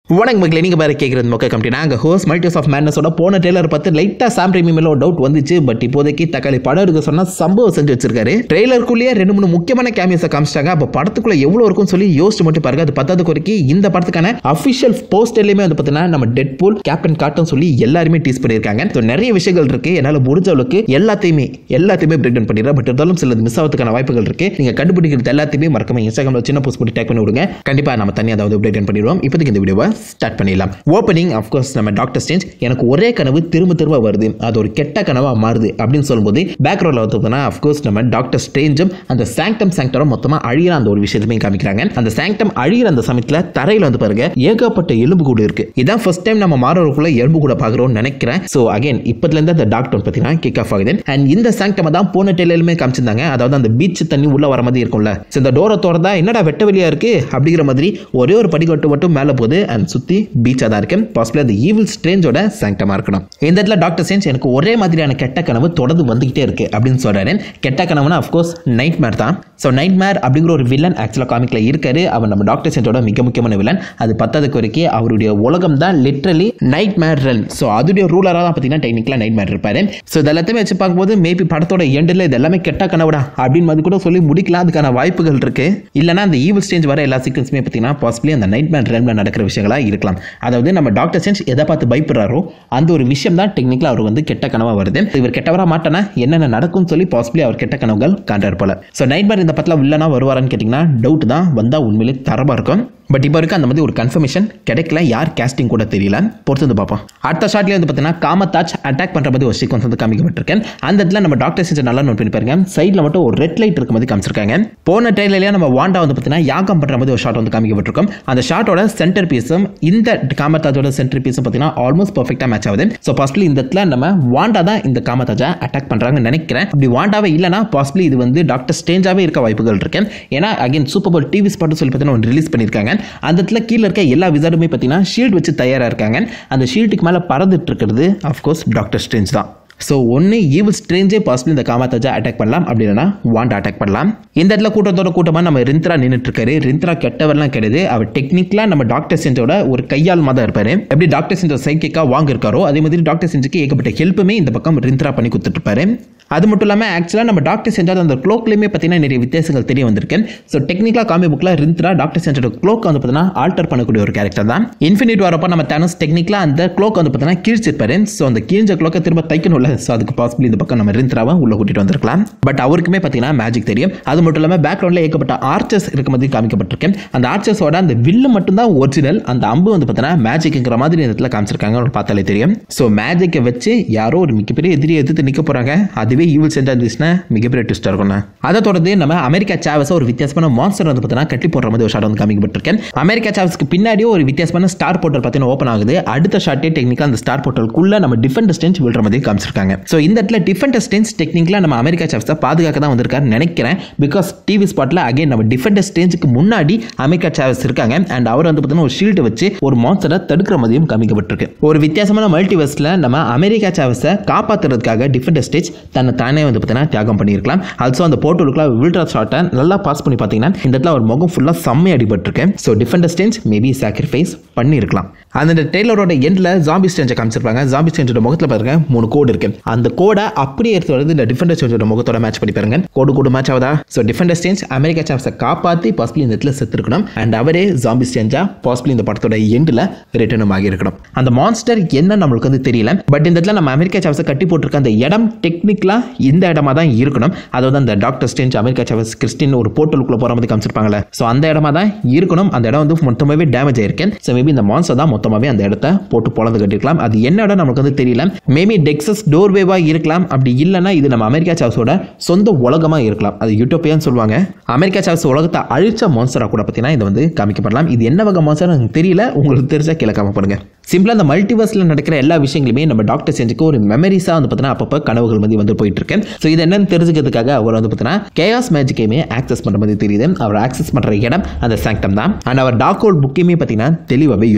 வணக்கம் மக்களே நீங்கள் வேறு கேட்குறது மொக்க கம்பெனி நாங்கள் ஹோஸ் மல்டிஸ் ஆஃப் மேட்னஸோட போன டெய்லர் பார்த்து லைட்டாக சாம் ரேமி மேலே ஒரு டவுட் வந்துச்சு பட் இப்போதைக்கு தக்காளி படம் எடுக்க சொன்னால் சம்பவம் செஞ்சு வச்சிருக்காரு ட்ரெய்லருக்குள்ளேயே ரெண்டு மூணு முக்கியமான கேமியஸை காமிச்சிட்டாங்க அப்போ படத்துக்குள்ள எவ்வளோ இருக்கும்னு சொல்லி யோசிச்சு மட்டும் பாருங்க அது பத்தாவது குறைக்கு இந்த படத்துக்கான அஃபிஷியல் போஸ்டர்லையுமே வந்து பார்த்தீங்கன்னா நம்ம டெட் பூல் கேப்டன் காட்டன் சொல்லி எல்லாருமே டீஸ் பண்ணியிருக்காங்க ஸோ நிறைய விஷயங்கள் இருக்கு என்னால் முடிஞ்ச அளவுக்கு எல்லாத்தையுமே எல்லாத்தையுமே பிரேக் டவுன் பண்ணிடுறேன் பட் இருந்தாலும் சிலது மிஸ் ஆகிறதுக்கான வாய்ப்புகள் இருக்கு நீங்கள் கண்டுபிடிக்கிறது எல்லாத்தையுமே மறக்காம இன்ஸ்டாகிராமில் சின்ன போஸ்ட் பண்ணி டேக் பண்ணி விடுங்க கண்டிப்பாக நம்ம தனியாக அதாவது பிரேக் டவுன் பண்ணிடுவோம் இப்போதைக்கு இந்த வீடியோவை ஸ்டார்ட் பண்ணிடலாம் ஓப்பனிங் அஃப்கோர்ஸ் நம்ம டாக்டர் ஸ்டேஞ்ச் எனக்கு ஒரே கனவு திரும்ப திரும்ப வருது அது ஒரு கெட்ட கனவாக மாறுது அப்படின்னு சொல்லும்போது பேக்ரவுண்டில் வந்து பார்த்தீங்கன்னா அஃப்கோர்ஸ் நம்ம டாக்டர் ஸ்டேஞ்சும் அந்த சாங்டம் சாங்டரும் மொத்தமாக அழியிற அந்த ஒரு விஷயத்தையுமே காமிக்கிறாங்க அந்த சாங்டம் அழியிற அந்த சமயத்தில் தரையில் வந்து பாருங்க ஏகப்பட்ட எலும்பு கூடு இருக்கு இதான் ஃபர்ஸ்ட் டைம் நம்ம மாறவருக்குள்ள எலும்பு கூட பார்க்குறோம்னு நினைக்கிறேன் ஸோ அகைன் இப்போதுலேருந்து அந்த டாக்டர் பார்த்தீங்கன்னா கிக் ஆஃப் ஆகுது அண்ட் இந்த சாங்டம் தான் போன டெய்லருமே காமிச்சிருந்தாங்க அதாவது அந்த பீச் தண்ணி உள்ள வர மாதிரி இருக்கும்ல ஸோ இந்த டோரை திறந்தா என்னடா வெட்ட வெளியா இருக்கு அப்படிங்கிற மாதிரி ஒரே ஒரு படிக்கட்டு மட்டும் மேலே போகுது அண்ட் சுற்றி பீச்சாக தான் இருக்கு பாசிபிள் அந்த ஈவில் ஸ்ட்ரேஞ்சோட சாங்டமாக இருக்கணும் இந்த இடத்துல டாக்டர் சேஞ்ச் எனக்கு ஒரே மாதிரியான கெட்ட கனவு தொடர்ந்து வந்துகிட்டே இருக்கு அப்படின்னு சொல்றாரு கெட்ட கனவுனா அஃப்கோர்ஸ் நைட் மேர் தான் ஸோ நைட் மேர் அப்படிங்கிற ஒரு வில்லன் ஆக்சுவலாக காமிக்கில் இருக்காரு அவர் நம்ம டாக்டர் சேஞ்சோட மிக முக்கியமான வில்லன் அது பத்தாவதுக்கு வரைக்கும் அவருடைய உலகம் தான் literally nightmare run so அதுடைய ரூலராக தான் பார்த்தீங்கன்னா டெக்னிக்கலாக நைட் மேர் இருப்பாரு ஸோ இது எல்லாத்தையுமே வச்சு பார்க்கும்போது மேபி படத்தோட எண்டில் இது எல்லாமே கெட்ட கனவுடா அப்படின்னு மாதிரி கூட சொல்லி முடிக்கலாம் அதுக்கான வாய்ப்புகள் இருக்கு இல்லைனா அந்த ஈவில் ஸ்டேஞ்ச் வர எல்லா சீக்வன்ஸுமே பார்த்தீங்கன்னா பாசிபிளி அந்த நைட் மேர் ரன்ல நடக்கிற விஷயங்களா இருக்கலாம் அதாவது நம்ம டாக்டர் சேஞ்ச் எதை பார்த்து பயப்படுறாரோ அந்த ஒரு விஷயம் தான் டெக்னிக்கலாக அவர் வந்து கெட்ட கனவாக வருது இவர் கெட்டவரா மாட்டானா என்னென்ன நடக்கும்னு சொல்லி பாசிபிளி அவர் கெட்ட கனவுகள் காண்றார் போல ஸோ நைட் மேர் இந்த படத்தில் வில்லனா வருவாரான்னு கேட்டிங்கன்னா டவுட் தான் வந்தால் உண்மையிலே தரமாக இருக்கும் பட் இப்போ வரைக்கும் அந்த மாதிரி ஒரு கன்ஃபர்மேஷன் கிடைக்கல யார் கேஸ்டிங் கூட தெரியல பொறுத்து வந்து பார்ப்போம் அடுத்த ஷாட்லேயே வந்து பார்த்தீங்கன்னா காமத்தாச் அட்டாக் பண்ணுற மாதிரி ஒரு சீக்வன்ஸ் வந்து காமிக்கப்பட்டிருக்கேன் அந்த இடத்துல நம்ம டாக்டர் செஞ்ச நல்லா நோட் பண்ணி பாருங்க சைடில் மட்டும் ஒரு ரெட் லைட் இருக்க மாதிரி காமிச்சிருக்காங்க போன ட்ரெயிலர்லேயே நம்ம வாண்டா வந்து பார்த்தீங்கன்னா யாகம் பண்ணுற மாதிரி ஒரு ஷாட் வந்து காமிக்கப்பட்டிருக்கும் அந்த ஷாட்டோட சென்டர் பீஸும் இந்த காமத்தாஜோட சென்டர் பீஸும் பார்த்தீங்கன்னா ஆல்மோஸ்ட் பர்ஃபெக்டாக மேட்ச் ஆகுது ஸோ பாசிபிளி இந்த இடத்துல நம்ம வாண்டா தான் இந்த காமத்தாஜா அட்டாக் பண்ணுறாங்கன்னு நினைக்கிறேன் அப்படி வாண்டாவே இல்லைனா பாசிபிளி இது வந்து டாக்டர் ஸ்டேஞ்சாவே இருக்க வாய்ப்புகள் இருக்கு ஏன்னா again Super Bowl TV spot சொல்லி பார்த்தீங்கன்னா ஒன்று ரிலீஸ் பண்ணியிருக்காங்க அந்த இடத்துல கீழே இருக்க எல்லா விசாருமே பார்த்தீங்கன்னா ஷீல்டு வச்சு தயாராக இருக்காங்க அந்த ஷீல்டுக்கு மேலே பறந்துட்டு இருக்கிறது அஃப்கோர்ஸ் டாக்டர் ஸ்ட்ரேஞ்ச் தான் ஸோ ஒன்று ஈவில் ஸ்ட்ரேஞ்சே பாசிபிள் இந்த காமாத்தாஜா அட்டாக் பண்ணலாம் அப்படி இல்லைனா வாண்ட் அட்டாக் பண்ணலாம் இந்த இடத்துல கூட்டத்தோட கூட்டமாக நம்ம ரிந்த்ரா நின்றுட்டு இருக்காரு ரிந்த்ரா கெட்டவர்லாம் கிடையாது அவர் டெக்னிக்கலாக நம்ம டாக்டர் செஞ்சோட ஒரு கையால் தான் இருப்பார் எப்படி டாக்டர் செஞ்ச சைக்கிக்காக வாங்க இருக்காரோ அதே மாதிரி டாக்டர் செஞ்சுக்கு ஏகப்பட்ட ஹெல்ப்புமே இந்த பக்கம் ரிந்த்ரா பண்ணி கொடுத்துட்டு இருப்பாரு அது மட்டும் இல்லாமல் ஆக்சுவலாக நம்ம டாக்டர் செஞ்சால் அந்த க்ளோக்லேயுமே பார்த்தீங்கன்னா நிறைய வித்தியாசங்கள் தெரிய வந்திருக்கு ஸோ டெக்னிக்கலாக காமி புக்கில் ரிந்த்ரா டாக்டர் செஞ்சோட க்ளோக் வந்து பார்த்தீங்கன்னா ஆல்டர் பண்ணக்கூடிய ஒரு கேரக்டர் தான் இன்ஃபினிட் வரப்போ நம்ம தேனஸ் டெக்னிக்கலாக அந்த க்ளோக் வந்து பார்த்தீங்கன்னா கீழ்ச்சிருப்பாரு ஸோ அந்த கீழ்ச்ச க்ளோக்கை திரும்ப தைக்கணும்ல ஸோ அதுக்கு பாசிபிள் இந்த பக்கம் நம்ம ரிந்த்ராவை உள்ள கூட்டிட்டு வந்திருக்கலாம் பட் அவருக்குமே பார்த்தீங்கன்னா மேஜிக் தெரியும் அது மட்டும் இல்லாமல் பேக்ரவுண்டில் ஏகப்பட்ட ஆர்ச்சர்ஸ் இருக்க மாதிரி காமிக்கப்பட்டிருக்கு அந்த ஆர்ச்சர்ஸோட அந்த வில்லு மட்டும்தான் ஒரிஜினல் அந்த அம்பு வந்து பார்த்தீங்கன்னா மேஜிக்ங்கிற மாதிரி இந்த இடத்துல காமிச்சிருக்காங்க பார்த்தாலே தெரியும் ஸோ மேஜிக்கை வச்சு யாரோ ஒரு மிகப்பெரிய எதிரியை எதிர்த்து நிற்க போகிறாங்க அதுவே ஈவில் சென்டர் இருந்துச்சுன்னா மிகப்பெரிய ட்விஸ்டாக இருக்கும்ண்ணா அதை தொடர்ந்து நம்ம அமெரிக்கா சாவஸை ஒரு வித்தியாசமான மான்ஸ்டர் வந்து பார்த்தீங்கன்னா கட்டி போடுற மாதிரி ஒரு ஷாட் வந்து காமிக்கப்பட்டிருக்கேன் அமெரிக்கா சாவஸ்க்கு பின்னாடியே ஒரு வித்தியாசமான ஸ்டார் போர்ட்டல் பார்த்தீங்கன்னா ஓப்பன் ஆகுது அடுத்த ஷாட்டே டெக்னிக்கலாக அந்த ஸ்டார் போர்ட்டலுக்குள்ள நம்ம டிஃபெண்ட் ஸ்டென்ச் விழுற மாதிரி காமிச்சிருக்காங்க ஸோ இந்த இடத்துல டிஃபெண்ட் ஸ்டென்ச் டெக்னிக்கலாக நம்ம அமெரிக்கா சாவஸை பாதுகாக்க தான் வந்திருக்காரு நினைக்கிறேன் பிகாஸ் டிவி ஸ்பாட்டில் அகைன் நம்ம டிஃபெண்ட் ஸ்டேஞ்சுக்கு முன்னாடி அமெரிக்கா சாவஸ் இருக்காங்க அண்ட் அவர் வந்து பார்த்தீங்கன்னா ஒரு ஷீல்டு வச்சு ஒரு மான்ஸ்டரை தடுக்கிற மாதிரியும் காமிக்கப்பட்டிருக்கு ஒரு வித்தியாசமான மல்டிவர்ஸில் நம்ம அமெரிக்கா சாவஸை காப்பாற்றுறதுக்காக டிஃபெண்ட் ஸ்டேஜ் தன்னை தானே வந்து பார்த்தீங்கன்னா தியாகம் பண்ணியிருக்கலாம் ஆல்சோ அந்த போர்ட்டலுக்குலாம் வில்ட்ரா ஷாட்டை நல்லா பாஸ் பண்ணி பார்த்தீங்கன்னா இந்த இடத்துல ஒரு முகம் ஃபுல்லாக செம்மை அடிபட்டிருக்கு so Defender Strange maybe sacrifice பண்ணியிருக்கலாம் அந்த டெய்லரோட எண்டில் ஜாம்பி ஸ்டேஞ்சை காமிச்சிருப்பாங்க ஜாம்பி ஸ்டேஞ்சோட முகத்தில் பாருங்க மூணு கோடு இருக்கு அந்த கோடை அப்படியே எடுத்து வருது இந்த டிஃபெண்டர் ஸ்டேஞ்சோட முகத்தோட மேட்ச் பண்ணி பாருங்க கோடு கோடு மேட்ச் ஆகுதா ஸோ டிஃபெண்டர் ஸ்டேஞ்ச் அமெரிக்கா சாப்ஸை காப்பாற்றி பாசிபிளி இந்த இடத்துல செத்துருக்கணும் அண்ட் அவரே ஜாம்பி ஸ்டேஞ்சா பாசிபிளி இந்த படத்தோட எண்டில் ரிட்டர்னும் ஆகியிருக்கணும் அந்த மான்ஸ்டர் என்ன நம்மளுக்கு வந்து தெரியல பட் இந்த இடத்துல நம்ம அமெரிக்கா சாப்ஸை கட்டி போட்டிருக்க அந்த இடம் டெக்னிக்கலாக இந்த இடமா தான் இருக்கணும் அதாவது அந்த டாக்டர் ஸ்டேஞ்ச் அமெரிக்கா சாப்ஸ் கிறிஸ்டின் ஒரு போர்ட்டலுக்குள்ள போகிற மாதிரி காமிச்சிருப்பாங்களே ஸோ அந்த இடமா தான் இருக்கணும் அந்த இடம் வந்து மொத்தமாகவே டேமேஜ் ஆயிருக்கேன் ஸோ மேபி இந்த மான்ஸ்டர் தான் மொத்தமாகவே அந்த இடத்த போட்டு பொழந்து கட்டிருக்கலாம் அது என்ன இடம் நமக்கு வந்து தெரியல மேபி டெக்ஸஸ் டோர்வேவாக இருக்கலாம் அப்படி இல்லைன்னா இது நம்ம அமெரிக்கா சாப்ஸோட சொந்த உலகமாக இருக்கலாம் அது யூட்டோப்பியான்னு சொல்லுவாங்க அமெரிக்கா சாப்ஸ் உலகத்தை அழிச்ச மான்ஸ்டராக கூட பார்த்தீங்கன்னா இது வந்து காமிக்கப்படலாம் இது என்ன வகை மான்ஸ்டர் எனக்கு தெரியல உங்களுக்கு தெரிஞ்சா கீழே காமப்படுங்க சிம்பிளாக அந்த மல்டிவர்ஸில் நடக்கிற எல்லா விஷயங்களுமே நம்ம டாக்டர் செஞ்சுக்கு ஒரு மெமரிஸாக வந்து பார்த்தீங்கன்னா அப்பப்போ கனவுகள் வந்து வந்து போயிட்டு இருக்கேன் ஸோ இது என்னன்னு தெரிஞ்சுக்கிறதுக்காக அவர் வந்து பார்த்தீங்கன்னா கேயாஸ் மேஜிக்கையுமே ஆக்சஸ் பண்ணுற மாதிரி தெரியுது அவர் ஆக்சஸ் பண்ணுற இடம் அந்த சாங்டம் தான் அண்ட் அவர் டாக் ஹோல் புக்கையுமே பார்த்தீங்கன்னா தெளிவாகவே யூஸ் பண்ணுறது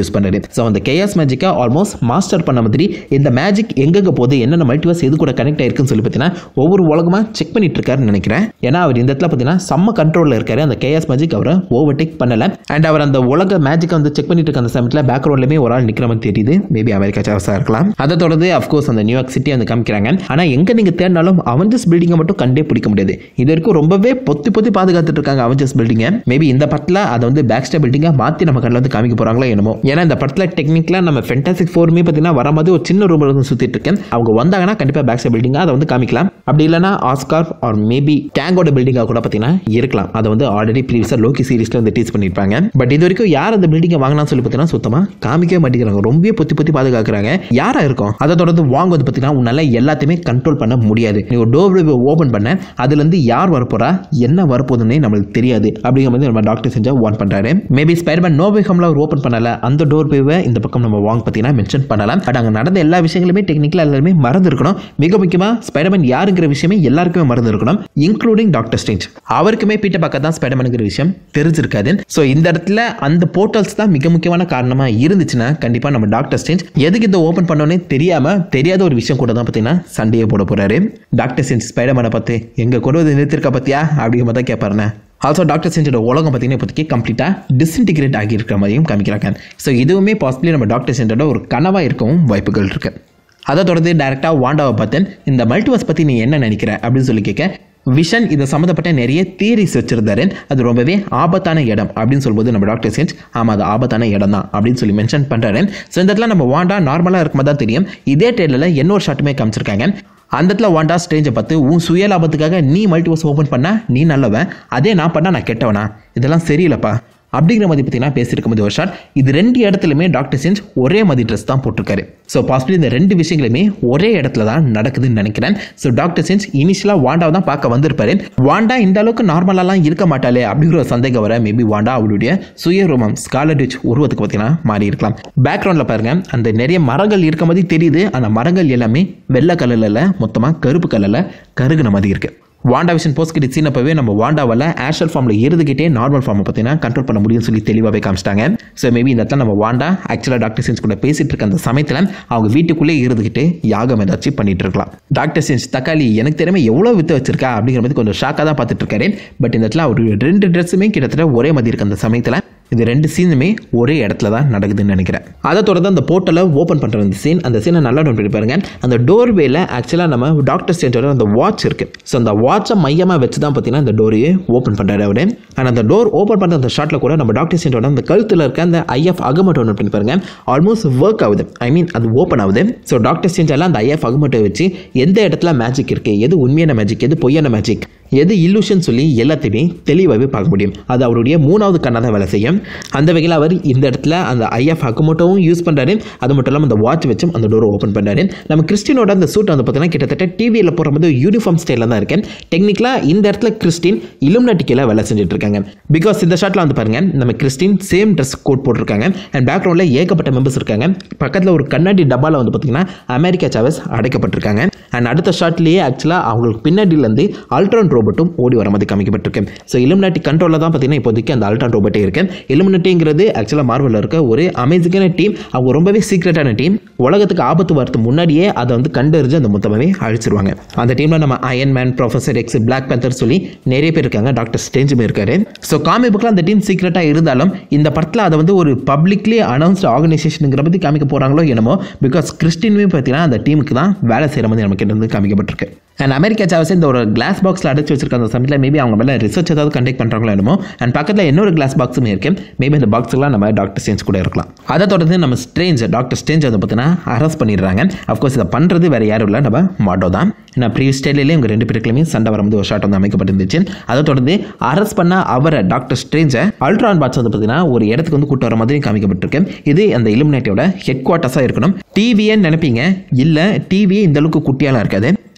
ஸோ அந்த கேஎஸ் மேஜிக்கை ஆல்மோஸ்ட் மாஸ்டர் பண்ண மாதிரி இந்த மேஜிக் எங்கெங்க போகுது என்னென்ன மல்டிவர்ஸ் எது கூட கனெக்ட் ஆயிருக்குன்னு சொல்லி பார்த்தீங்கன்னா ஒவ்வொரு உலகமாக செக் பண்ணிட்டு இருக்காருன்னு நினைக்கிறேன் ஏன்னா அவர் இந்த இடத்துல பார்த்தீங்கன்னா செம்ம கண்ட்ரோலில் இருக்காரு அந்த கேஎஸ் மேஜிக் அவரை ஓவர்டேக் பண்ணல அண்ட் அவர் அந்த உலக மேஜிக்கை வந்து செக் பண்ணிட்டு இருக்க அந்த சமயத்தில் பேக்ரவுண்ட்லேயுமே ஒரு ஆள் நிற்கிற மாதிரி தெரியுது மேபி அமெரிக்கா சார்ஸாக இருக்கலாம் அதை தொடர்ந்து அஃப்கோர்ஸ் அந்த நியூயார்க் சிட்டி வந்து காமிக்கிறாங்க ஆனால் எங்கே நீங்கள் தேடினாலும் அவஞ்சஸ் பில்டிங்கை மட்டும் கண்டே பிடிக்க முடியாது இது வரைக்கும் ரொம்பவே பொத்தி பொத்தி பாதுகாத்துட்டு இருக்காங்க அவஞ்சஸ் பில்டிங்கை மேபி இந்த படத்தில் அதை வந்து பேக்ஸ்டே பில்டிங்கை மாற்றி நம்ம கண்ணில் வந்து காமிக்க போகிறாங்களோ என்னமோ ஏன்னா இந்த படத்தில் டெக்னிக்கலாக நம்ம ஃபென்டாசிக் ஃபோருமே பார்த்தீங்கன்னா வர மாதிரி ஒரு சின்ன ரூமில் வந்து சுற்றிட்டு இருக்கேன் அவங்க வந்தாங்கன்னா கண்டிப்பாக பேக்ஸ்டே பில்டிங்காக அதை வந்து காமிக்கலாம் அப்படி இல்லைனா ஆஸ்கார் ஆர் மேபி கேங்கோட பில்டிங்காக கூட பார்த்தீங்கன்னா இருக்கலாம் அதை வந்து ஆல்ரெடி ப்ரீவியஸாக லோக்கி சீரிஸில் வந்து டீச் பண்ணியிருப்பாங்க பட் இது வரைக்கும் யார் அந்த பில்டிங்கை வாங்கினான்னு சொல்லி பார்த்தீங்கன்னா சுத்தமாக காமிக்கவே மாட்டேங்கிறாங்க ரொம்ப பொத்தி பொத்தி பாதுகாக்கிறாங்க யாராக இருக்கும் அதை தொடர்ந்து வாங்க வந்து பார்த்தீங்கன்னா உன்னால் எல்லாத்தையுமே கண்ட்ரோல் பண்ண முடியாது நீ ஒரு டோர் ஓப்பன் பண்ண அதுலேருந்து யார் வரப்போறா என்ன வரப்போகுதுன்னே நம்மளுக்கு தெரியாது அப்படிங்கிற மாதிரி நம்ம டாக்டர் செஞ்சா வார்ன் பண்ணுறாரு மேபி ஸ்பைடர்மேன் நோவே ஹம்ல அவர் ஓப்பன் பண்ணல அந்த டோர் பேவை இந்த பக்கம் நம்ம வாங்க பார்த்தீங்கன்னா மென்ஷன் பண்ணலாம் பட் அங்கே நடந்த எல்லா விஷயங்களுமே டெக்னிக்கலாக எல்லாருமே மறந்து இருக்கணும் மிக முக்கியமாக ஸ்பைடர்மேன் யாருங்கிற விஷயமே எல்லாருக்குமே மறந்து இருக்கணும் இன்க்ளூடிங் டாக்டர் ஸ்டேஞ்ச் அவருக்குமே பீட்டர் பக்கம் தான் ஸ்பைடர்மேனுங்கிற விஷயம் தெரிஞ்சிருக்காது ஸோ இந்த இடத்துல அந்த போர்ட்டல்ஸ் தான் மிக முக்கியமான காரணமாக இருந்துச்சுன்னா கண்டிப்பாக நம்ம டாக்டர் ஸ்டேஞ்ச் எதுக்கு இதை ஓப்பன் பண்ணோன்னே தெரியாமல் தெரியாத ஒரு விஷயம் கூட தான் பார்த்தீங்கன்னா சண்டையை போட போகிறாரு டாக்டர் ஸ்டேஞ்ச் ஸ்பைடர்மேனை பார்த்து எங்கள் கொண்டு வந்து நிறுத்திருக்கா பார்த்தியா அப்படிங்கிற மாதிரி தான் கேட்பாருண்ணே ஆல்சோ டாக்டர் செஞ்சோட உலகம் பார்த்தீங்கன்னா இப்போதைக்கு கம்ப்ளீட்டாக டிஸ்இன்டிகிரேட் ஆகியிருக்கிற மாதிரியும் காமிக்கிறாங்க ஸோ இதுவுமே பாசிபிளி நம்ம டாக்டர் செஞ்சோட ஒரு கனவாக இருக்கவும் வாய்ப்புகள் இருக்குது அதை தொடர்ந்து டேரெக்டாக வாண்டாவை பார்த்தேன் இந்த மல்டிவர்ஸ் பற்றி நீ என்ன நினைக்கிற அப்படின்னு சொல்லி கேட்க விஷன் இதை சம்மந்தப்பட்ட நிறைய தியரிஸ் வச்சிருந்தாரு அது ரொம்பவே ஆபத்தான இடம் அப்படின்னு சொல்லும்போது நம்ம டாக்டர் சென்ஸ் ஆமாம் அது ஆபத்தான இடம் தான் அப்படின்னு சொல்லி மென்ஷன் பண்ணுறாரு ஸோ இந்த இடத்துல நம்ம வாண்டா நார்மலாக இருக்குமா தான் தெரியும் இதே ட்ரெயிலில் இன்னொரு ஷாட்டுமே காமிச்சிருக்காங்க அந்த இடத்துல வாண்டா ஸ்டேஜை பார்த்து உன் சுய லாபத்துக்காக நீ மல்டிவர்ஸ் ஓப்பன் பண்ணா நீ நல்லவன் அதே நான் பண்ணா நான் கெட்டவனா இதெல்லாம் சரியில்லைப்பா அப்படிங்கிற மாதிரி பார்த்தீங்கன்னா பேசியிருக்கும் போது ஒரு ஷாட் இது ரெண்டு இடத்துலையுமே டாக்டர் சென்ஸ் ஒரே மாதிரி ட்ரெஸ் தான் போட்டிருக்காரு ஸோ பாசிபிளி இந்த ரெண்டு விஷயங்களுமே ஒரே இடத்துல தான் நடக்குதுன்னு நினைக்கிறேன் ஸோ டாக்டர் சென்ஸ் இனிஷியலாக வாண்டாவை தான் பார்க்க வந்திருப்பாரு வாண்டா இந்த அளவுக்கு நார்மலாலாம் இருக்க மாட்டாளே அப்படிங்கிற ஒரு சந்தேகம் வர மேபி வாண்டா அவளுடைய சுயரூபம் ஸ்காலட் விச் உருவத்துக்கு பார்த்தீங்கன்னா மாறி இருக்கலாம் பேக்ரவுண்டில் பாருங்க அந்த நிறைய மரங்கள் இருக்க மாதிரி தெரியுது அந்த மரங்கள் எல்லாமே வெள்ளை கலரில் மொத்தமாக கருப்பு கலரில் கருகுன மாதிரி இருக்குது வாண்டா விஷன் போஸ்ட் கிட்ட சீனப்பவே நம்ம வாண்டாவால் ஆஷல் ஃபார்மில் இருந்துக்கிட்டே நார்மல் ஃபார்மை பார்த்தீங்கன்னா கண்ட்ரோல் பண்ண முடியும்னு சொல்லி தெளிவாகவே காமிச்சிட்டாங்க ஸோ மேபி இந்த இடத்துல நம்ம வாண்டா ஆக்சுவலாக டாக்டர் சென்ஸ் கூட பேசிட்டு இருக்க அந்த சமயத்தில் அவங்க வீட்டுக்குள்ளே இருந்துக்கிட்டு யாகம் ஏதாச்சும் பண்ணிட்டு இருக்கலாம் டாக்டர் சென்ஸ் தக்காளி எனக்கு தெரியாம எவ்வளோ வித்து வச்சிருக்கா அப்படிங்கிற மாதிரி கொஞ்சம் ஷாக்காக தான் பார்த்துட்டு இருக்காரு பட் இந்த இடத்துல அவர் ரெண்டு ட்ரெஸ்ஸுமே கிட்டத்தட்ட ஒரே மாதிரி இருக்கு அந்த சமயத்தில் இது ரெண்டு சீனுமே ஒரே இடத்துல தான் நடக்குதுன்னு நினைக்கிறேன் அதை தொடர்ந்து அந்த போர்ட்டலை ஓப்பன் பண்ணுற அந்த சீன் அந்த சீனை நல்லா நோட் பண்ணி பாருங்க அந்த டோர்வேல ஆக்சுவலாக நம்ம டாக்டர் ஸ்டேஞ்சோட அந்த வாட்ச் இருக்கு ஸோ அந்த வாட்சை மையமாக வச்சு தான் பார்த்தீங்கன்னா அந்த டோரையே ஓப்பன் பண்ணுறாரு அவரு அண்ட் அந்த டோர் ஓப்பன் பண்ணுற அந்த ஷாட்டில் கூட நம்ம டாக்டர் ஸ்டேஞ்சோட அந்த கழுத்தில் இருக்க அந்த ஐஎஃப் அகமட்டோ நோட் பண்ணி பாருங்க ஆல்மோஸ்ட் ஒர்க் ஆகுது ஐ மீன் அது ஓப்பன் ஆகுது ஸோ டாக்டர் ஸ்டேஞ்சால அந்த ஐஎஃப் அகமட்டோ வச்சு எந்த இடத்துல மேஜிக் இருக்கு எது உண்மையான மேஜிக் எது பொய்யான மேஜிக் எது இல்லூஷன் சொல்லி எல்லாத்தையுமே தெளிவாகவே பார்க்க முடியும் அது அவருடைய மூணாவது கண்ணாக தான் வேலை செய்யும் அந்த வகையில் அவர் இந்த இடத்துல அந்த ஐஎஃப் அக்குமோட்டோவும் யூஸ் பண்ணுறாரு அது மட்டும் இல்லாமல் அந்த வாட்ச் வச்சும் அந்த டோரை ஓப்பன் பண்ணுறாரு நம்ம கிறிஸ்டினோட அந்த சூட் வந்து பார்த்தீங்கன்னா கிட்டத்தட்ட டிவியில் போகிற போது யூனிஃபார்ம் ஸ்டைலில் தான் இருக்கேன் டெக்னிக்கலாக இந்த இடத்துல கிறிஸ்டின் இலுமினாட்டிக்கில் வேலை செஞ்சுட்டு இருக்காங்க பிகாஸ் இந்த ஷாட்டில் வந்து பாருங்க நம்ம கிறிஸ்டின் சேம் ட்ரெஸ் கோட் போட்டிருக்காங்க அண்ட் பேக்ரவுண்டில் ஏகப்பட்ட மெம்பர்ஸ் இருக்காங்க பக்கத்தில் ஒரு கண்ணாடி டப்பாவில் வந்து பார்த்தீங்கன்னா அமெரிக்கா சாவஸ் அடைக்கப்பட்டிருக்காங்க அண்ட் அடுத்த ஷாட்லேயே ஆக்சுவலாக அவங்களுக்கு பின்னாடியிலேருந்து அல்ட்ரான் ரோபோட்டும் ஓடி வர மாதிரி காமிக்கப்பட்டிருக்கு ஸோ இலுமினாட்டி கண்ட்ரோலில் தான் பார்த்தீங்கன்னா இப்போதைக்கு அந்த அல்ட்ரான் ரோபோட்டே இருக்கு இலுமினாட்டிங்கிறது ஆக்சுவலாக மார்வலில் இருக்க ஒரு அமேசிங்கான டீம் அவங்க ரொம்பவே சீக்ரெட்டான டீம் உலகத்துக்கு ஆபத்து வரது முன்னாடியே அதை வந்து கண்டறிஞ்சு அந்த மொத்தமாகவே அழிச்சிருவாங்க அந்த டீமில் நம்ம Iron Man Professor X Black Panther சொல்லி நிறைய பேர் இருக்காங்க டாக்டர் ஸ்டேஞ்சுமே இருக்காரு ஸோ காமிக் புக்கில் அந்த டீம் சீக்ரெட்டாக இருந்தாலும் இந்த படத்தில் அதை வந்து ஒரு பப்ளிக்லி அனௌன்ஸ்டு ஆர்கனைசேஷனுங்கிற பற்றி காமிக்க போகிறாங்களோ என்னமோ பிகாஸ் கிறிஸ்டினுமே பார்த்தீங்கன்னா அந்த டீமுக்கு தான் வேலை செய்கிற மாதிரி நமக்கு இருந்து காமிக்கப்பட்டிருக்கு அண்ட் அமெரிக்கா சாவஸ் இந்த ஒரு கிளாஸ் பாக்ஸில் அடைச்சி வச்சிருக்க அந்த சமயத்தில் மேபி அவங்க மேலே ரிசர்ச் ஏதாவது கண்டக்ட் பண்ணுறாங்களோ என்னமோ அண்ட் பக்கத்தில் இன்னொரு கிளாஸ் பாக்ஸுமே இருக்கு மேபி இந்த பாக்ஸ்லாம் நம்ம டாக்டர் ஸ்டேஞ்ச் கூட இருக்கலாம் அதை தொடர்ந்து நம்ம ஸ்ட்ரேஞ்ச் டாக்டர் ஸ்டேஞ்ச் வந்து பார்த்தீங்கன்னா அரெஸ்ட் பண்ணிடுறாங்க அஃப்கோர்ஸ் இதை பண்ணுறது வேறு யாரும் இல்லை நம்ம மாட்டோ தான் ஏன்னா ப்ரீவியஸ் ஸ்டைலே இவங்க ரெண்டு பேருக்குமே சண்டை வரும்போது ஒரு ஷாட் வந்து அமைக்கப்பட்டிருந்துச்சு அதை தொடர்ந்து அரெஸ்ட் பண்ண அவரை டாக்டர் ஸ்ட்ரேஞ்சை அல்ட்ரான் பாட்ஸ் வந்து பார்த்தீங்கன்னா ஒரு இடத்துக்கு வந்து கூட்டு வர மாதிரி காமிக்கப்பட்டிருக்கு இது அந்த இலுமினேட்டியோட ஹெட் குவார்ட்டர்ஸாக இருக்கணும் டிவின்னு நினைப்பீங்க இல்லை டிவியே இந்த அளவுக்கு குட்டியாலாம் இருக்காது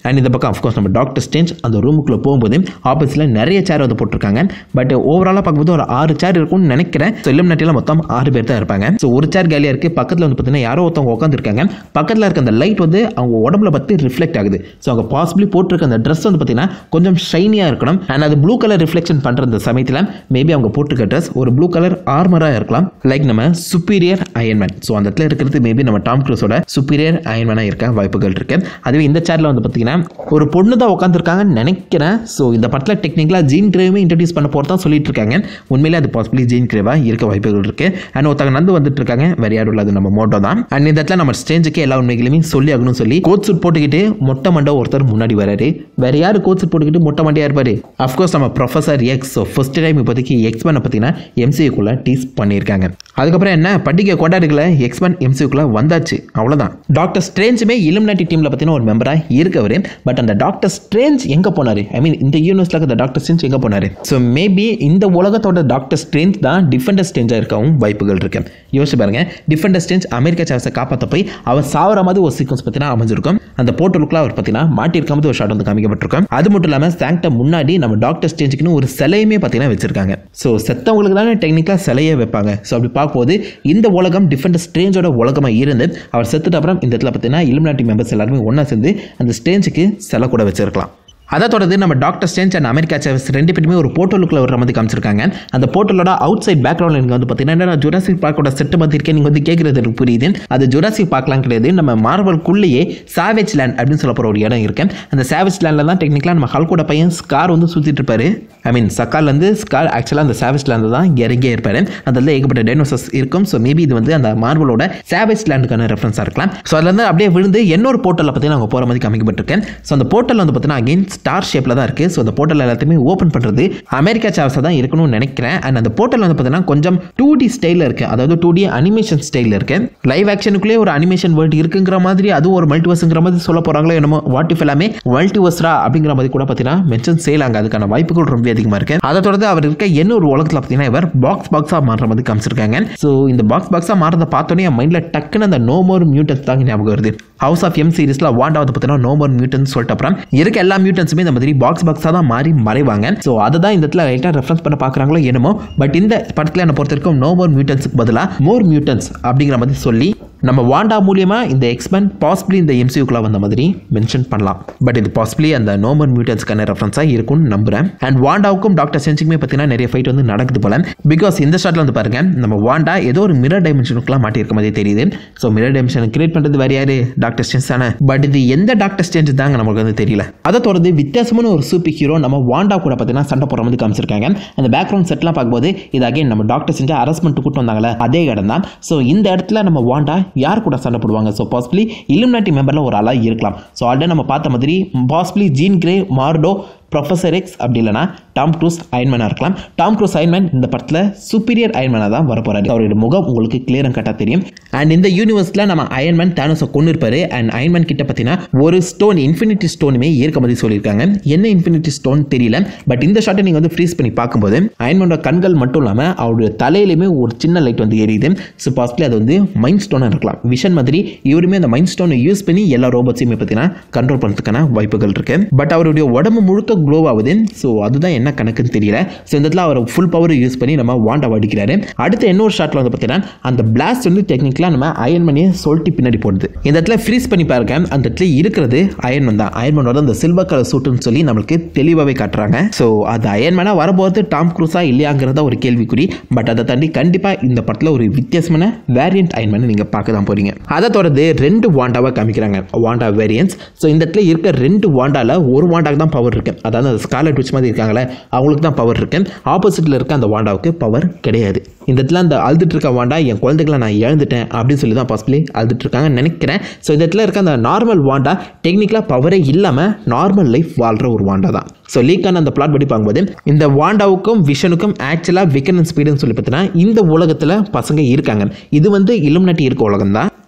அண்ட் இந்த பக்கம் அஃப்கோர்ஸ் நம்ம டாக்டர் ஸ்டேஞ்ச் அந்த ரூமுக்குள்ளே போகும்போது ஆப்போசிட்டில் நிறைய சேர் வந்து போட்டிருக்காங்க பட் ஓவராலாக பார்க்கும்போது ஒரு ஆறு சேர் இருக்கும்னு நினைக்கிறேன் ஸோ இல்லம் நட்டியில் மொத்தம் ஆறு பேர் தான் இருப்பாங்க ஸோ ஒரு சேர் காலியாக இருக்குது பக்கத்தில் வந்து பார்த்தீங்கன்னா யாரோ ஒருத்தவங்க உட்காந்துருக்காங்க பக்கத்தில் இருக்க அந்த லைட் வந்து அவங்க உடம்புல பற்றி ரிஃப்ளெக்ட் ஆகுது ஸோ அவங்க பாசிபிளி போட்டிருக்க அந்த ட்ரெஸ் வந்து பார்த்தீங்கன்னா கொஞ்சம் ஷைனியாக இருக்கணும் அண்ட் அது ப்ளூ கலர் ரிஃப்ளெக்ஷன் பண்ணுற அந்த சமயத்தில் மேபி அவங்க போட்டிருக்க ட்ரெஸ் ஒரு ப்ளூ கலர் ஆர்மராக இருக்கலாம் லைக் நம்ம சுப்பீரியர் அயன்மேன் ஸோ அந்த இடத்துல இருக்கிறது மேபி நம்ம டாம் க்ரூஸோட சுப்பீரியர் அயன்மேனாக இருக்க வாய்ப்புகள் இருக்கு அதுவே இந்த சேரில் வந்து பார்த்தீங்கன்னா ஒரு பொண்ணு தான் உட்காந்துருக்காங்கன்னு நினைக்கிறேன் ஸோ இந்த படத்தில் டெக்னிக்கலாக ஜீன் கிரேவே இன்ட்ரடியூஸ் பண்ண போகிறதா சொல்லிட்டு இருக்காங்க உண்மையிலே அது பாசிபிளி ஜீன் கிரேவாக இருக்க வாய்ப்புகள் இருக்கு அண்ட் ஒருத்தங்க நந்து வந்துட்டு இருக்காங்க வேற யாரும் இல்லாத நம்ம மோட்டோ தான் அண்ட் இந்த இடத்துல நம்ம ஸ்டேஜுக்கு எல்லா உண்மைகளையுமே சொல்லி ஆகணும்னு சொல்லி கோட் சூட் போட்டுக்கிட்டு மொட்டை மண்டை ஒருத்தர் முன்னாடி வராரு வேற யாரு கோட் சூட் போட்டுக்கிட்டு மொட்டை மண்டையா இருப்பாரு அஃப்கோர்ஸ் நம்ம Professor X so first time இப்போதைக்கு எக்ஸ்மேனை பார்த்தீங்கன்னா எம்சிஏக்குள்ள டீஸ் பண்ணியிருக்காங்க அதுக்கப்புறம் என்ன பண்டிகை கொண்டாடுகளை எக்ஸ்மேன் எம்சிஏக்குள்ள வந்தாச்சு அவ்வளோதான் டாக்டர் ஸ்ட்ரேஞ்சுமே இலுமினாட்டி டீமில் பார்த்தீங்கன்னா ஒரு மெம்பராக இருக்கவர் பட் அந்த டாக்டர் ஸ்ட்ரேஞ்ச் எங்கே போனார் ஐ மீன் இந்த யூனிவர்ஸில் இருக்க டாக்டர் ஸ்ட்ரேஞ்ச் எங்கே போனார் ஸோ மேபி இந்த உலகத்தோட டாக்டர் ஸ்ட்ரேஞ்ச் தான் டிஃபெண்டர் ஸ்ட்ரேஞ்சாக இருக்கவும் வாய்ப்புகள் இருக்கு யோசிச்சு பாருங்க டிஃபெண்டர் ஸ்ட்ரேஞ்ச் அமெரிக்கா சார்ஸை காப்பாற்ற போய் அவர் சாவர மாதிரி ஒரு சீக்வன்ஸ் பார்த்தீங்கன்னா அமைஞ்சிருக்கும் அந்த போர்ட்டலுக்குள்ள அவர் பார்த்தீங்கன்னா மாட்டிருக்க மாதிரி ஒரு ஷாட் வந்து காமிக்கப்பட்டிருக்கும் அது மட்டும் இல்லாமல் சாங்க்ட முன்னாடி நம்ம டாக்டர் ஸ்டேஞ்சுக்குன்னு ஒரு சிலையுமே பார்த்தீங்கன்னா வச்சிருக்காங்க ஸோ செத்தவங்களுக்கு தானே டெக்னிக்காக சிலையே வைப்பாங்க ஸோ அப்படி பார்க்கும்போது இந்த உலகம் டிஃபெண்டர் ஸ்ட்ரேஞ்சோட உலகமாக இருந்து அவர் செத்துட்ட அப்புறம் இந்த இடத்துல பார்த்தீங்கன்னா இலுமினாட்டி மெம்பர்ஸ் எல்லாருமே ஒன்றா சேர்ந்து அந்த ஸ்டேஞ்சுக்கு சிலை கூட வச்சிருக்கலாம் அதை தொடர்ந்து நம்ம Doctor Strange and America Chavez ரெண்டு பேருமே ஒரு போர்ட்டலுக்குள்ள வர மாதிரி காமிச்சிருக்காங்க அந்த போர்ட்டலோட அவுட் சைட் பேக்ரவுண்ட் எனக்கு வந்து பார்த்தீங்கன்னா என்ன ஜுராசிக் பார்க்கோட செட்டு மாதிரி இருக்கேன் நீங்கள் வந்து கேட்குறது எனக்கு புரியுது அது ஜுராசிக் பார்க்கலாம் கிடையாது நம்ம மார்வல்குள்ளேயே சாவேஜ் லேண்ட் அப்படின்னு சொல்ல போகிற ஒரு இடம் இருக்கு அந்த சாவேஜ் லேண்டில் தான் டெக்னிக்கலாக நம்ம ஹல்கோட பையன் ஸ்கார் வந்து சுற்றிட்டு இருப்பாரு ஐ மீன் சக்கார்லேருந்து ஸ்கார் ஆக்சுவலாக அந்த சாவேஜ் லேண்டில் தான் இறங்கியே இருப்பாரு அதில் ஏகப்பட்ட டைனோசஸ் இருக்கும் ஸோ மேபி இது வந்து அந்த மார்வலோட சாவேஜ் லேண்டுக்கான ரெஃபரன்ஸாக இருக்கலாம் ஸோ அதுலேருந்து அப்படியே விழுந்து இன்னொரு போர்ட்டலில் பார்த்தீங்கன்னா அவங்க போகிற மாதிரி காமிக்கப்பட்டிருக்கேன் ஸோ அந்த போர்ட்டல் வந்து பார்த்தீங்கன்னா அகைன் ஸ்டார் ஷேப்பில் தான் இருக்குது ஸோ அந்த போர்ட்டல் எல்லாத்தையுமே ஓப்பன் பண்ணுறது அமெரிக்கா சாவஸாக தான் இருக்கணும்னு நினைக்கிறேன் அண்ட் அந்த போர்ட்டல் வந்து பார்த்தீங்கன்னா கொஞ்சம் டூ டி ஸ்டைலில் இருக்குது அதாவது டூ டி அனிமேஷன் ஸ்டைலில் இருக்குது லைவ் ஆக்ஷனுக்குள்ளே ஒரு அனிமேஷன் வேர்ல்டு இருக்குங்கிற மாதிரி அதுவும் ஒரு மல்டிவர்ஸுங்கிற மாதிரி சொல்ல போகிறாங்களோ என்னமோ வாட் இஃப் எல்லாமே மல்டிவர்ஸ்ரா அப்படிங்கிற மாதிரி கூட பார்த்தீங்கன்னா மென்ஷன் செய்யலாங்க அதுக்கான வாய்ப்புகள் ரொம்ப அதிகமாக இருக்குது அதை தொடர்ந்து அவர் இருக்க இன்னொரு உலகத்தில் பார்த்தீங்கன்னா இவர் பாக்ஸ் பாக்ஸாக மாறுற மாதிரி காமிச்சிருக்காங்க ஸோ இந்த பாக்ஸ் பாக்ஸாக மாறதை பார்த்தோன்னே என் மைண்டில் டக்குன்னு அந்த நோ மோர் மியூட்டன்ஸ் தாங்க ஞாபகம் வருது ஹவுஸ் ஆஃப் எம் சீரிஸில் வாண்டாவது பார்த்தீங்கன்னா நோ மோர் மியூட்டன்ஸ் சொல்லிட்டு அப்புறம் இருக்க எல்லா மியூட்டன்ஸுமே இந்த மாதிரி பாக்ஸ் பாக்ஸாக தான் மாறி மறைவாங்க ஸோ அதை தான் இந்த இடத்துல ரைட்டாக ரெஃபரன்ஸ் பண்ண பார்க்குறாங்களோ என்னமோ பட் இந்த படத்தில் என்னை பொறுத்த வரைக்கும் நோ மோர் மியூட்டன்ஸுக்கு பதிலாக மோர் மியூட்டன்ஸ் அப்படிங்கிற மாதிரி சொல்லி நம்ம வாண்டா மூலியமாக இந்த எக்ஸ்மேன் பாசிபிளி இந்த எம்சியூக்குள்ள வந்த மாதிரி மென்ஷன் பண்ணலாம் பட் இது பாசிபிளி அந்த நோமர் மியூட்டன்ஸ்க்கான ரெஃபரன்ஸாக இருக்கும்னு நம்புறேன் அண்ட் வாண்டாவுக்கும் டாக்டர் சென்சிக்குமே பார்த்தீங்கன்னா நிறைய ஃபைட் வந்து நடக்குது போல பிகாஸ் இந்த ஷாட்டில் வந்து பாருங்க நம்ம வாண்டா ஏதோ ஒரு மிரர் டைமென்ஷனுக்குலாம் மாட்டியிருக்க மாதிரி தெரியுது ஸோ மிரர் டைமென்ஷன் கிரியேட் பண்ணுறது வேற யாரு டாக்டர் ஸ்டேஞ்ச் தானே பட் இது எந்த டாக்டர் ஸ்டேஞ்ச் தாங்க நமக்கு வந்து தெரியல அதை தொடர்ந்து வித்தியாசமான ஒரு சூப்பர் ஹீரோ நம்ம வாண்டா கூட பார்த்தீங்கன்னா சண்டை போடுற மாதிரி காமிச்சிருக்காங்க அந்த பேக்ரவுண்ட் செட்லாம் பார்க்கும்போது இது அகைன் நம்ம டாக்டர் செஞ்சு அரஸ்மெண்ட் கூட்டு வந்தாங்களே அதே இடம் தான் ஸோ இந்த இடத்துல நம்ம வாண்டா யார் கூட சண்டை போடுவாங்க ஸோ பாசிபிளி இலுமினாட்டி மெம்பரில் ஒரு ஆளாக இருக்கலாம் ஸோ ஆல்ரெடி நம்ம பார்த்த மாதிரி possibly Jean Grey Mordo Professor X அப்படி இல்லைனா டாம் க்ரூஸ் அயன்மேனாக இருக்கலாம் டாம் க்ரூஸ் அயன்மேன் இந்த படத்தில் சுப்பீரியர் அயன்மேனாக தான் வரப்போறாரு அவருடைய முகம் உங்களுக்கு கிளியர் கட்டாக தெரியும் அண்ட் இந்த யூனிவர்ஸில் நம்ம அயன்மேன் தானோஸை கொண்டு இருப்பாரு அண்ட் அயன்மேன் கிட்ட பார்த்தீங்கன்னா ஒரு ஸ்டோன் இன்ஃபினிட்டி ஸ்டோனுமே இருக்க மாதிரி சொல்லியிருக்காங்க என்ன இன்ஃபினிட்டி ஸ்டோன் தெரியல பட் இந்த ஷாட்டை நீங்கள் வந்து ஃப்ரீஸ் பண்ணி பார்க்கும்போது அயன்மேனோட கண்கள் மட்டும் இல்லாமல் அவருடைய தலையிலுமே ஒரு சின்ன லைட் வந்து எரியுது ஸோ பாசிபிளி அது வந்து மைண்ட் ஸ்டோனாக இருக்கலாம் விஷன் மாதிரி இவருமே அந்த மைண்ட் ஸ்டோனை யூஸ் பண்ணி எல்லா ரோபோட்ஸையுமே பார்த்தீங்கன்னா கண்ட்ரோல் பண்ணுறதுக்கான வாய்ப்புகள் இருக்கு பட் அவருடைய உடம்பு முழுக்க க்ளோ ஆகுது ஸோ அதுதான் என்ன கணக்குன்னு தெரியல ஸோ இந்த இடத்துல அவர் ஃபுல் பவர் யூஸ் பண்ணி நம்ம வாண்டா அடிக்கிறாரு அடுத்த இன்னொரு ஷாட்டில் வந்து பார்த்தீங்கன்னா அந்த பிளாஸ்ட் வந்து டெக்னிக்கலாக நம்ம அயன் மணியை சொல்லிட்டு பின்னாடி போடுது இந்த இடத்துல ஃப்ரீஸ் பண்ணி பாருங்க அந்த இடத்துல இருக்கிறது அயன்மன் தான் அயன்மனோட அந்த சில்வர் கலர் சூட்டுன்னு சொல்லி நம்மளுக்கு தெளிவாகவே காட்டுறாங்க ஸோ அது அயன்மேனாக வரும்போது டாம் க்ரூஸா இல்லையாங்கிறத ஒரு கேள்விக்குறி பட் அதை தாண்டி கண்டிப்பாக இந்த படத்தில் ஒரு வித்தியாசமான வேரியன்ட் அயன்மேனை நீங்கள் பார்க்க தான் போறீங்க அதை தொடர்ந்து ரெண்டு வாண்டாவாக காமிக்கிறாங்க வாண்டா வேரியன்ஸ் ஸோ இந்த இடத்துல இருக்க ரெண்டு வாண்டாவில் ஒரு வாண்டாக்கு தான் பவர் இருக்கு அதாவது அந்த ஸ்காலட் விச் மாதிரி இருக்காங்களே அவங்களுக்கு தான் பவர் இருக்கு ஆப்போசிட்டில் இருக்க அந்த வாண்டாவுக்கு பவர் கிடையாது இந்த இடத்துல அந்த அழுதுட்டு இருக்க வாண்டா என் குழந்தைகளை நான் இழந்துட்டேன் அப்படின்னு சொல்லி தான் பாசிபிளி அழுதுட்டு இருக்காங்கன்னு நினைக்கிறேன் ஸோ இந்த இடத்துல இருக்க அந்த நார்மல் வாண்டா டெக்னிக்கலாக பவரே இல்லாமல் நார்மல் லைஃப் வாழ்கிற ஒரு வாண்டா தான் ஸோ லீக்கான அந்த பிளாட் படி பார்க்கும்போது இந்த வாண்டாவுக்கும் விஷனுக்கும் ஆக்சுவலாக விக்கன் அண்ட் ஸ்பீடுன்னு சொல்லி பார்த்தீங்கன்னா இந்த உலகத்தில் பசங்க இருக்காங்க இது வந்து இலுமினாட்டி இருக்க உலகம் தான்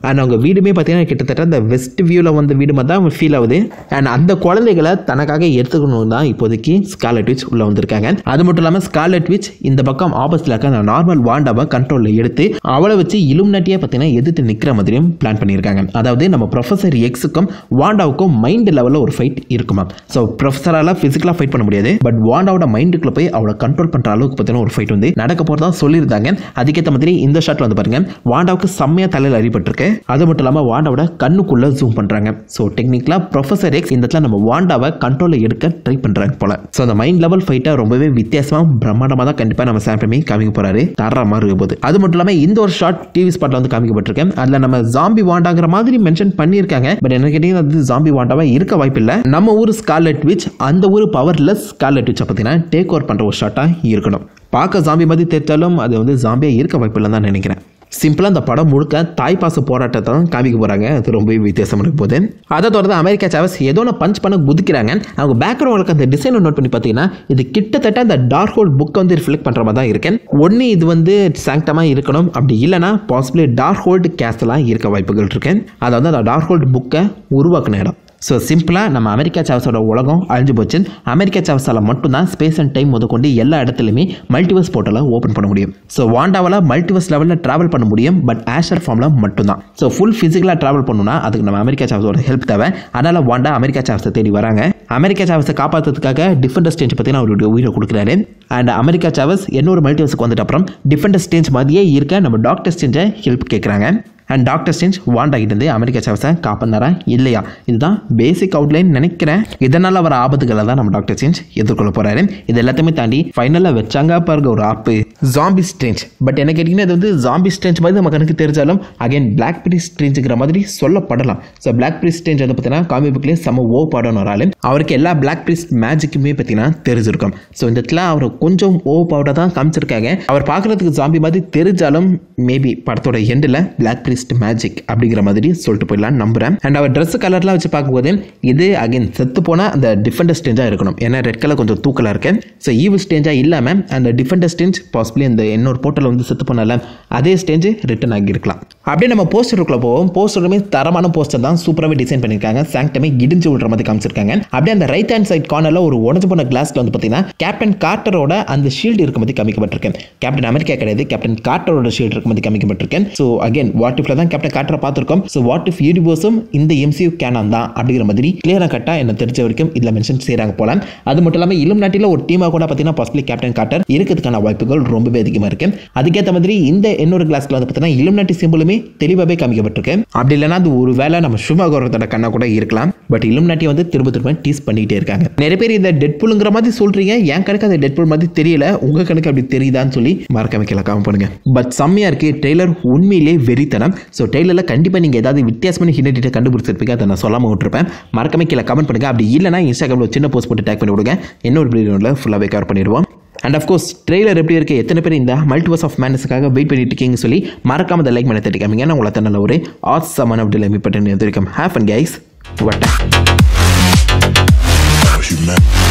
அண்ட் அவங்க வீடுமே பார்த்தீங்கன்னா கிட்டத்தட்ட அந்த வெஸ்ட் வியூவில் வந்த வீடு மாதிரி தான் ஃபீல் ஆகுது அண்ட் அந்த குழந்தைகளை தனக்காக எடுத்துக்கணும் தான் இப்போதைக்கு ஸ்காலட் விச் உள்ளே வந்திருக்காங்க அது மட்டும் இல்லாமல் ஸ்காலட் விச் இந்த பக்கம் ஆப்போசிட்டில் இருக்க அந்த நார்மல் வாண்டாவை கண்ட்ரோலில் எடுத்து அவளை வச்சு இலுமினாட்டியாக பார்த்தீங்கன்னா எதிர்த்து நிற்கிற மாதிரியும் பிளான் பண்ணியிருக்காங்க அதாவது நம்ம ப்ரொஃபஸர் எக்ஸுக்கும் வாண்டாவுக்கும் மைண்ட் லெவலில் ஒரு ஃபைட் இருக்குமா ஸோ ப்ரொஃபஸரால் ஃபிசிக்கலாக ஃபைட் பண்ண முடியாது பட் வாண்டாவோட மைண்டுக்குள்ள போய் அவளை கண்ட்ரோல் பண்ணுற அளவுக்கு பார்த்தீங்கன்னா ஒரு ஃபைட் வந்து நடக்க போகிறதா சொல்லியிருந்தாங்க அதுக்கேற்ற மாதிரி இந்த ஷாட்டில் வந்து பாருங்க வாண்டாவுக்கு செம்மையாக தலையில் அடிபட்டிருக்கு அது மட்டும் இல்லாமல் வாண்டாவோட கண்ணுக்குள்ளே ஜூம் பண்ணுறாங்க ஸோ டெக்னிக்கலாக ப்ரொஃபஸர் எக்ஸ் இந்த இடத்துல நம்ம வாண்டாவை கண்ட்ரோலில் எடுக்க ட்ரை பண்ணுறாங்க போல ஸோ அந்த மைண்ட் லெவல் ஃபைட்டை ரொம்பவே வித்தியாசமாக பிரம்மாண்டமாக தான் கண்டிப்பாக நம்ம சாம்பிரமி காமிக்க போகிறாரு தர மாதிரி இருக்கும் போது அது மட்டும் இல்லாமல் இந்த ஒரு ஷார்ட் டிவி ஸ்பாட்டில் வந்து காமிக்கப்பட்டிருக்கேன் அதில் நம்ம ஜாம்பி வாண்டாங்கிற மாதிரி மென்ஷன் பண்ணியிருக்காங்க பட் என்ன கேட்டீங்கன்னா அது ஜாம்பி வாண்டாவாக இருக்க வாய்ப்பில்லை நம்ம ஊர் ஸ்கார்லெட் விச் அந்த ஊர் பவர்லெஸ் ஸ்கார்லெட் விச் பார்த்தீங்கன்னா டேக் ஓவர் பண்ணுற ஒரு ஷாட்டாக இருக்கணும் பார்க்க ஜாம்பி மாதிரி தெரிஞ்சாலும் அது வந்து ஜாம்பியாக இருக்க வாய்ப்பில்லைன்னு தான் நினைக்கிறேன் சிம்பிளாக அந்த படம் முழுக்க தாய் பாச போராட்டத்தை தான் காமிக்க போகிறாங்க அது ரொம்பவே வித்தியாசமாக இருக்க போகுது அதை தொடர்ந்து அமெரிக்கா சாவஸ் ஏதோ ஒன்று பஞ்ச் பண்ண குதிக்கிறாங்க அவங்க பேக்ரவுண்டுக்கு அந்த டிசைனை நோட் பண்ணி பார்த்தீங்கன்னா இது கிட்டத்தட்ட அந்த டார்க் ஹோல் புக்கை வந்து ரிஃப்ளெக்ட் பண்ணுற மாதிரி தான் இருக்கேன் ஒன்று இது வந்து சாங்டமாக இருக்கணும் அப்படி இல்லைனா பாசிபிளி டார்க் ஹோல்டு கேஸ்டலாக இருக்க வாய்ப்புகள் இருக்கேன் அதாவது அந்த டார்க் ஹோல்டு புக்கை உருவாக்குன இடம் ஸோ சிம்பிளாக நம்ம அமெரிக்கா சாவஸோட உலகம் அழிஞ்சு போச்சு அமெரிக்கா சாவஸால் மட்டும்தான் ஸ்பேஸ் அண்ட் டைம் முதற்கொண்டு எல்லா இடத்துலையுமே மல்டிவர்ஸ் போர்ட்டலை ஓப்பன் பண்ண முடியும் ஸோ வாண்டாவால் மல்டிவர்ஸ் லெவலில் ட்ராவல் பண்ண முடியும் பட் ஆஷர் ஃபார்மில் மட்டும்தான் ஸோ ஃபுல் ஃபிசிக்கலாக ட்ராவல் பண்ணணும்னா அதுக்கு நம்ம அமெரிக்கா சாவஸோட ஹெல்ப் தேவை அதனால் வாண்டா அமெரிக்கா சாவஸை தேடி வராங்க அமெரிக்கா சாவஸை காப்பாற்றுறதுக்காக டிஃபெண்டர் ஸ்டேஞ்ச் பற்றி அவருடைய உயிரை கொடுக்குறாரு அண்ட் அமெரிக்கா சாவஸ் இன்னொரு மல்டிவர்ஸுக்கு வந்துட்டு அப்புறம் டிஃபெண்டர் ஸ்டேஞ்ச் மாதிரியே இருக்க நம்ம டாக்டர் ஸ்டேஞ்சை ஹெல்ப் கேட்குறாங்க அண்ட் டாக்டர் ஸ்டேஞ்ச் வாண்டா கிட்டேருந்து அமெரிக்கா சாவஸை காப்பாந்தாரா இல்லையா இதுதான் பேசிக் அவுட்லைன் நினைக்கிறேன் இதனால் வர ஆபத்துகளை தான் நம்ம டாக்டர் ஸ்டேஞ்ச் எதிர்கொள்ள போகிறாரு இது எல்லாத்தையுமே தாண்டி ஃபைனலாக வச்சாங்க பாருங்க ஒரு ஆப்பு ஜாம்பி ஸ்டேஞ்ச் பட் என்ன கேட்டிங்கன்னா இது வந்து ஜாம்பி ஸ்டேஞ்ச் மாதிரி நம்ம கணக்கு தெரிஞ்சாலும் அகைன் பிளாக் பிரி ஸ்டேஞ்சுங்கிற மாதிரி சொல்லப்படலாம் ஸோ பிளாக் பிரி ஸ்டேஞ்ச் வந்து பார்த்தீங்கன்னா காமி புக்லேயே செம்ம ஓ பாடணும் ஒரு ஆளு அவருக்கு எல்லா பிளாக் பிரிஸ்ட் மேஜிக்குமே பார்த்தீங்கன்னா தெரிஞ்சிருக்கும் ஸோ இந்த இடத்துல அவர் கொஞ்சம் ஓ பவுடர் தான் காமிச்சிருக்காங்க அவர் பார்க்குறதுக்கு ஜாம்பி மாதிரி தெரிஞ்சாலும் மேபி படத்தோட எண்டில் பிளாக் பிரிஸ்ட் மேஜிக் அப்படிங்கிற மாதிரி சொல்லிட்டு போயிடலாம் நம்புறேன் அண்ட் அவர் ட்ரெஸ் கலர்லாம் வச்சு பார்க்கும்போது இது அகைன் செத்து போனால் அந்த டிஃபெண்டர் ஸ்டேஞ்சாக இருக்கணும் ஏன்னா ரெட் கலர் கொஞ்சம் தூக்கலாக இருக்கு ஸோ ஈவில் ஸ்டேஞ்சாக இல்லாமல் அந்த டிஃபெண்டர் ஸ்டேஞ்ச் பாசிபிளி இந்த இன்னொரு போர்ட்டல் வந்து செத்து போனால அதே ஸ்டேஞ்சு ரிட்டன் ஆகியிருக்கலாம் அப்படியே நம்ம போஸ்டருக்குள்ள போவோம் போஸ்டருமே தரமான போஸ்டர் தான் சூப்பராகவே டிசைன் பண்ணியிருக்காங்க சாங்டமே இடிஞ்சு விடுற மாதிரி காமிச்சிருக்காங்க அப்படியே அந்த ரைட் ஹேண்ட் சைட் கார்னரில் ஒரு உடஞ்சு போன கிளாஸ்ல வந்து பார்த்தீங்கன்னா கேப்டன் கார்ட்டரோட அந்த ஷீல்டு இருக்க மாதிரி காமிக்கப்பட்டிருக்கேன் கேப்டன் அமெரிக்கா கிடையாது கேப்டன் கார்ட்டரோட ஷீல்டு இருக்க மாதிரி காமிக்கப்பட்டிருக்கேன் ஸோ அகைன் வாட் இஃப்ல தான் கேப்டன் கார்ட்டரை பார்த்துருக்கோம் ஸோ வாட் இஃப் யூனிவர்ஸும் இந்த எம்சியூ கேனான் தான் அப்படிங்கிற மாதிரி கிளியராக கட்டாக என்ன தெரிஞ்ச வரைக்கும் இதில் மென்ஷன் செய்கிறாங்க போல அது மட்டும் இல்லாமல் இலும் நாட்டில் ஒரு டீமாக கூட பார்த்தீங்கன்னா பாசிபிளி கேப்டன் கார்ட்டர் இருக்கிறதுக்கான வாய்ப்புகள் ரொம்பவே அதிகமாக இருக்கு அதுக்கேற்ற மாதிரி இந்த இன்னொரு கிளாஸ்ல வந்து பார்த்தீங்கன்னா இலும் நாட்டி சிம்பிளுமே தெளிவாகவே காமிக்கப்பட்டிருக்கு அப்படி இல்லைன்னா அது ஒரு வேளை நம்ம சுமகோரத்தோட கண்ணா கூட இருக்கலாம் பட் இலும் நாட்டி வந்து திரும்ப திரும்ப டீஸ் பண்ணிக்கிட்டே இருக்காங்க நிறைய பேர் இந்த டெட்புலுங்கிற மாதிரி சொல்றீங்க என் கணக்கு அந்த டெட்புல் மாதிரி தெரியல உங்க கணக்கு அப்படி தெரியுதான்னு சொல்லி மறக்காம கீழே காம பண்ணுங்க பட் செம்மையா இருக்கு ட்ரெய்லர் உண்மையிலே வெறித்தனம் ஸோ ட்ரெய்லரில் கண்டிப்பாக நீங்கள் ஏதாவது வித்தியாசமான ஹிண்டை கண்டுபிடிச்சிருப்பீங்க அதை நான் சொல்லாமல் விட்டுருப்பேன் மறக்காம கீழே கமெண்ட் பண்ணுங்க அப்படி இல்லைனா இன்ஸ்டாகிராமில் சின்ன போஸ்ட் போட்டு டேக் பண்ணி விடுங்க இன்னொரு வீடியோவில் ஃபுல்லாகவே கவர் பண்ணிடுவோம் அண்ட் அஃப்கோர்ஸ் ட்ரெய்லர் எப்படி இருக்குது எத்தனை பேர் இந்த மல்டிவர்ஸ் ஆஃப் மேனஸுக்காக வெயிட் பண்ணிட்டு இருக்கீங்கன்னு சொல்லி மறக்காம அதை லைக் பண்ண தட்டிக்காமீங்க நான் உங்களை நல்ல ஒரு ஆசமான அப்படி மீட் பண்ணி வந்திருக்கேன் ஹேஃப் அண்ட் கைஸ் வட்டேன் you met.